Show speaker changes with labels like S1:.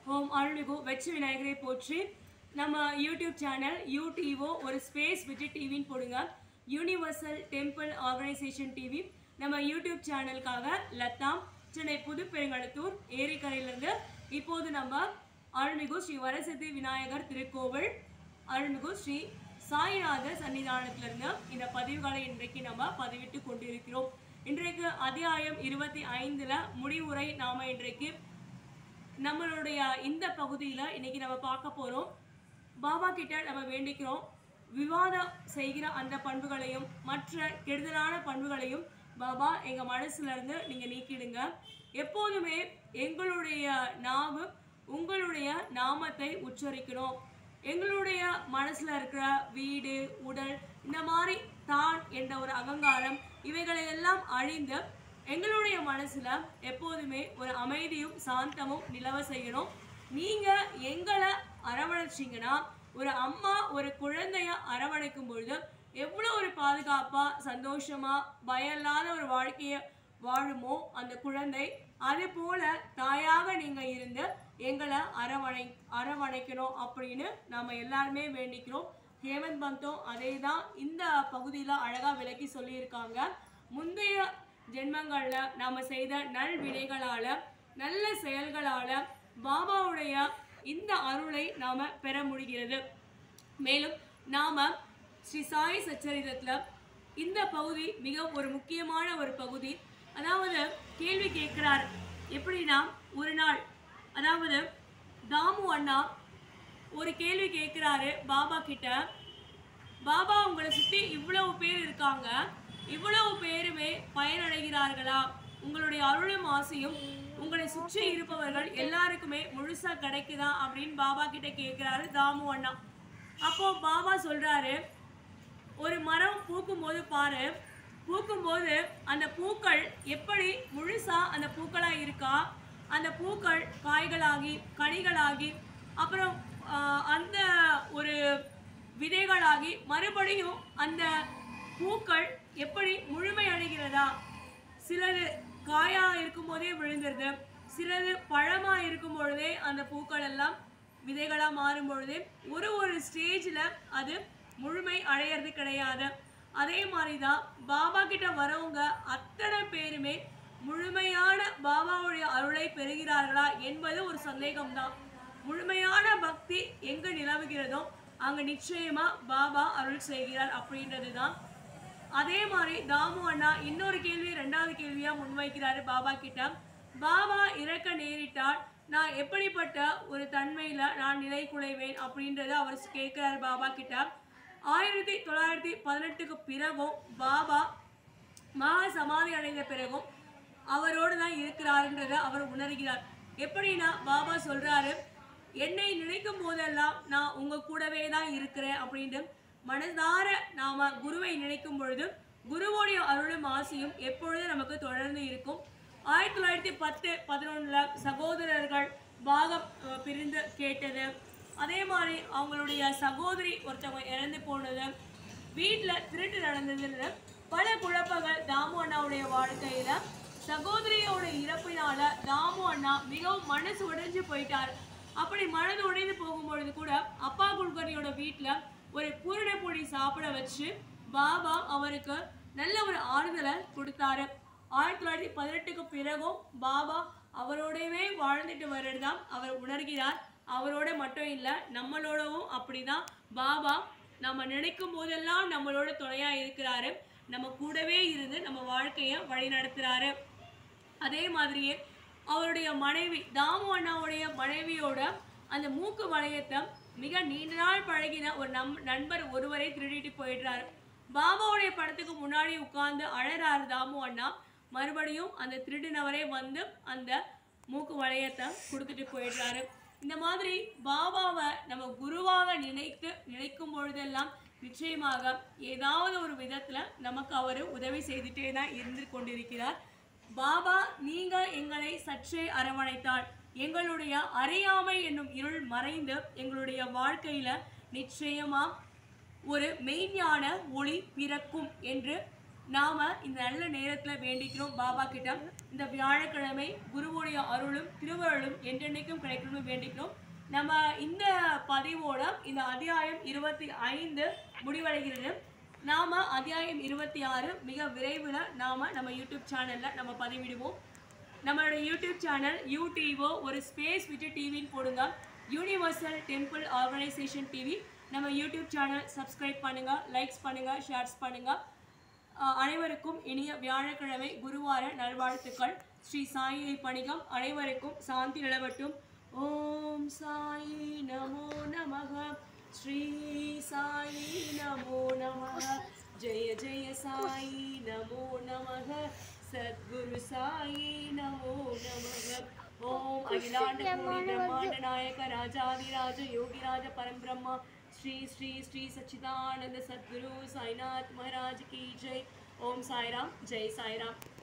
S1: ஓம் அருள்மிகு வெற்றி விநாயகரை போற்றி நம்ம யூடியூப் சேனல் யூடிஓ ஒரு ஸ்பேஸ் விட்டு டிவின்னு போடுங்க யூனிவர்சல் டெம்பிள் ஆர்கனைசேஷன் டிவி நம்ம யூடியூப் சேனலுக்காக லதா சென்னை புதுப்பெருங்கலத்தூர் ஏரிக்கரையிலிருந்து இப்போது நம்ம அருள்மிகு ஸ்ரீ வரசித்தி விநாயகர் திருக்கோவில் அருள்மிகு ஸ்ரீ சாய்நாதர் சன்னிதானத்திலிருந்து இந்த பதிவுகளை இன்றைக்கு நம்ம பதிவிட்டு கொண்டிருக்கிறோம் இன்றைக்கு அத்தியாயம் இருபத்தி ஐந்துல முடிவுரை நாம இன்றைக்கு நம்மளுடைய இந்த பகுதியில இன்னைக்கு நம்ம பார்க்க போறோம் பாபா கிட்ட நம்ம வேண்டிக்கிறோம் விவாதம் செய்கிற அந்த பண்புகளையும் மற்ற கெடுதலான பண்புகளையும் பாபா எங்க மனசுல இருந்து நீங்க நீக்கிடுங்க எப்போதுமே எங்களுடைய நாவு உங்களுடைய நாமத்தை உச்சரிக்கணும் எங்களுடைய மனசுல இருக்கிற வீடு உடல் இந்த மாதிரி தான் என்ற ஒரு அகங்காரம் இவைகளை எல்லாம் அழிந்து எங்களுடைய மனசுல எப்போதுமே ஒரு அமைதியும் சாந்தமும் நிலவ செய்யணும் நீங்க எங்களை அரவணைச்சிங்கன்னா ஒரு அம்மா ஒரு குழந்தைய அரவணைக்கும் பொழுது எவ்வளோ ஒரு பாதுகாப்பா சந்தோஷமா பயம் இல்லாத ஒரு வாழ்க்கையை வாழுமோ அந்த குழந்தை அது போல தாயாக நீங்க இருந்து எங்களை அரவணை அரவணைக்கணும் அப்படின்னு நாம எல்லாருமே வேண்டிக்கிறோம் ஹேமந்த் பந்தும் அதே தான் இந்த பகுதியில் அழகா விளக்கி சொல்லியிருக்காங்க முந்தைய ஜென்மங்கள்ல நாம செய்த நல் வினைகளால நல்ல செயல்களால பாபாவுடைய இந்த அருளை நாம பெற முடிகிறது மேலும் நாம ஸ்ரீ சாய் சச்சரிதத்துல இந்த பகுதி மிக ஒரு முக்கியமான ஒரு பகுதி அதாவது கேள்வி கேட்கிறார் எப்படின்னா ஒரு நாள் அதாவது தாமு அண்ணா ஒரு கேள்வி கேட்குறாரு பாபா கிட்ட பாபா உங்களை சுற்றி இவ்வளவு பேர் இருக்காங்க இவ்வளவு பேருமே பயனடைகிறார்களா உங்களுடைய அருளும் ஆசையும் உங்களை சுற்றி இருப்பவர்கள் எல்லாருக்குமே முழுசா கிடைக்குதா அப்படின்னு பாபா கிட்ட கேட்குறாரு தாமு அண்ணா அப்போ பாபா சொல்றாரு ஒரு மரம் பூக்கும்போது பாரு பூக்கும்போது அந்த பூக்கள் எப்படி முழுசா அந்த பூக்களா இருக்கா அந்த பூக்கள் காய்களாகி கனிகளாகி அப்புறம் ஆஹ், அந்த ஒரு விதைகளாகி மறுபடியும் அந்த பூக்கள் எப்படி முழுமை அடைகிறதா சிலது காயா இருக்கும்போதே விழுந்துருது சிலது பழமா இருக்கும் பொழுதே அந்த பூக்கள் எல்லாம் விதைகளா மாறும் பொழுதே ஒரு ஒரு ஸ்டேஜில் அது முழுமை அடையிறது கிடையாது அதே மாதிரி தான் பாபா கிட்ட வரவங்க அத்தனை பேருமே முழுமையான பாபாவுடைய அருளை பெறுகிறார்களா என்பது ஒரு சந்தேகம்தான் முழுமையான பக்தி எங்க நிலவுகிறதோ அங்க நிச்சயமா பாபா அருள் செய்கிறார் அப்படின்றது தான் அதே மாதிரி தாமு அண்ணா இன்னொரு கேள்வி ரெண்டாவது கேள்வியா முன்வைக்கிறாரு பாபா கிட்ட பாபா இறக்க நேரிட்டால் நான் எப்படிப்பட்ட ஒரு தன்மையில நான் நிலை குலைவேன் அப்படின்றத அவர் கேட்கிறாரு பாபா கிட்ட ஆயிரத்தி தொள்ளாயிரத்தி பதினெட்டுக்கு பிறகும் பாபா மகா சமாதி அடைந்த பிறகும் அவரோடு தான் இருக்கிறாருன்றத அவர் உணர்கிறார் எப்படின்னா பாபா சொல்றாரு என்னை நினைக்கும் போதெல்லாம் நான் உங்க கூடவே தான் இருக்கிறேன் அப்படின்ட்டு மனதார நாம குருவை நினைக்கும் பொழுது குருவோடைய அருளும் ஆசையும் எப்பொழுதும் நமக்கு தொடர்ந்து இருக்கும் ஆயிரத்தி தொள்ளாயிரத்தி பத்து பதினொன்றுல சகோதரர்கள் பாகம் அஹ், பிரிந்து கேட்டது அதே மாதிரி அவங்களுடைய சகோதரி ஒருத்தவங்க இறந்து போனது வீட்டில் திருட்டு நடந்ததுன்னு பல குழப்பங்கள் தாமு அண்ணாவுடைய வாழ்க்கையில சகோதரியோட இறப்பினால தாமு அண்ணா மிகவும் மனசு உடைஞ்சு போயிட்டார் அப்படி மனது உடைந்து போகும்பொழுது கூட அப்பா குல்கர்ணியோட வீட்டில் ஒரு பூரண பொடி சாப்பிட வச்சு பாபா அவருக்கு நல்ல ஒரு ஆறுதலை கொடுத்தாரு ஆயிரத்தி தொள்ளாயிரத்தி பதினெட்டுக்கு பிறகும் பாபா அவரோடவே வாழ்ந்துட்டு வர்றது தான் அவர் உணர்கிறார் அவரோட மட்டும் இல்லை நம்மளோடவும் அப்படிதான் பாபா நம்ம நினைக்கும் போதெல்லாம் நம்மளோட துணையா இருக்கிறாரு நம்ம கூடவே இருந்து நம்ம வாழ்க்கையை வழி நடத்துறாரு அதே மாதிரியே அவருடைய மனைவி தாமு அண்ணாவுடைய மனைவியோட அந்த மூக்கு வளையத்தை மிக நீண்ட நாள் பழகின ஒரு நம் நண்பர் ஒருவரை திருடிட்டு போயிடுறாரு பாபாவுடைய படத்துக்கு முன்னாடி உட்கார்ந்து அழறாரு தாமு அண்ணா மறுபடியும் அந்த திருடினவரே வந்து அந்த மூக்கு வளையத்தை கொடுத்துட்டு போயிடுறாரு இந்த மாதிரி பாபாவை நம்ம குருவாக நினைத்து நினைக்கும் பொழுதெல்லாம் நிச்சயமாக ஏதாவது ஒரு விதத்துல நமக்கு அவர் உதவி செய்துட்டே தான் இருந்து கொண்டிருக்கிறார் பாபா நீங்க எங்களை சற்றே அரவணைத்தால் எங்களுடைய அறியாமை என்னும் இருள் மறைந்து எங்களுடைய வாழ்க்கையில நிச்சயமா ஒரு மெய்ஞான ஒளி பிறக்கும் என்று நாம இந்த நல்ல நேரத்துல வேண்டிக்கிறோம் பாபா கிட்ட இந்த வியாழக்கிழமை குருவுடைய அருளும் திருவருளும் என்றென்னைக்கும் கிடைக்கணும்னு வேண்டிக்கிறோம் நம்ம இந்த பதிவோட இந்த அத்தியாயம் இருபத்தி ஐந்து முடிவடைகிறது நாம அத்தியாயம் இருபத்தி ஆறு மிக விரைவில் நாம நம்ம யூடியூப் சேனல்ல நம்ம பதிவிடுவோம் நம்மளோட யூடியூப் சேனல் யூடிஓ ஒரு ஸ்பேஸ் விட்டு டிவின்னு போடுங்க யூனிவர்சல் டெம்பிள் ஆர்கனைசேஷன் டிவி நம்ம யூடியூப் சேனல் சப்ஸ்கிரைப் பண்ணுங்க லைக்ஸ் பண்ணுங்க ஷேர்ஸ் பண்ணுங்க அஹ் அனைவருக்கும் இனிய வியாழக்கிழமை குருவார நல்வாழ்த்துக்கள் ஸ்ரீ சாயியை பணிகம் அனைவருக்கும் சாந்தி நிலவட்டும் ஓம் சாயி நமோ நமக ஸ்ரீ சாயி நமோ நமக ஜெய ஜெய சாயி நமோ நமக சத்குரு சாயி நமோ நமக ஓம் அகிலாண்ட கோடி பிரம்மாண்ட நாயக ராஜாதிராஜ யோகிராஜ பரம்பிரம்மா ஸ்ரீ ஸ்ரீ ஸ்ரீ சச்சிதானந்த சத்குரு சாய்நாத் மகாராஜ் கி ஜெய் ஓம் சாய்ராம் ஜெய் சாய்ராம்